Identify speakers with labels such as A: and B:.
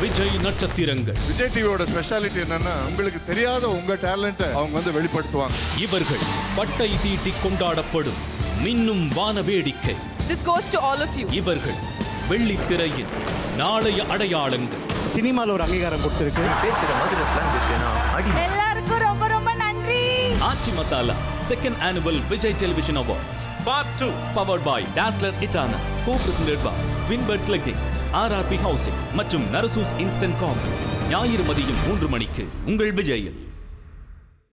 A: விஜய் நட்சத்திரங்கள்
B: விஜய் டிவியோட ஸ்பெஷாலிட்டி என்னன்னா உங்களுக்கு தெரியாத உங்க டேலண்ட்டை அவங்க வந்து வெளிப்படுத்துவாங்க
A: இவர்கள் பட்டை தீட்டி கொண்டாடப்படும் மின்னும் வான வேடிக்கை
C: This goes to all of you.
A: இவர்கள் வெள்ளித்திரையின் நாளைய அடையாளங்கள்
D: சினிமாவில் ஒரு அங்கீகாரம் கொடுத்துருக்கு
E: பேசுற மதுரை ஸ்லாங் இருக்குன்னா அடி
F: எல்லாருக்கும் ரொம்ப ரொம்ப நன்றி
A: Aachi masala second annual Vijay television awards part two powered by டாஸ்லர் இட்டானா கோ பிரசன்டட் பாய் வின்பர்ட்ஸ் லெக்கிங்ஸ் ஆர்ஆர்பி ஹவுசிங் மற்றும் நரசூஸ் இன்ஸ்டன்ட் காஃபி ஞாயிறு மதியம் மூன்று மணிக்கு உங்கள் விஜயில்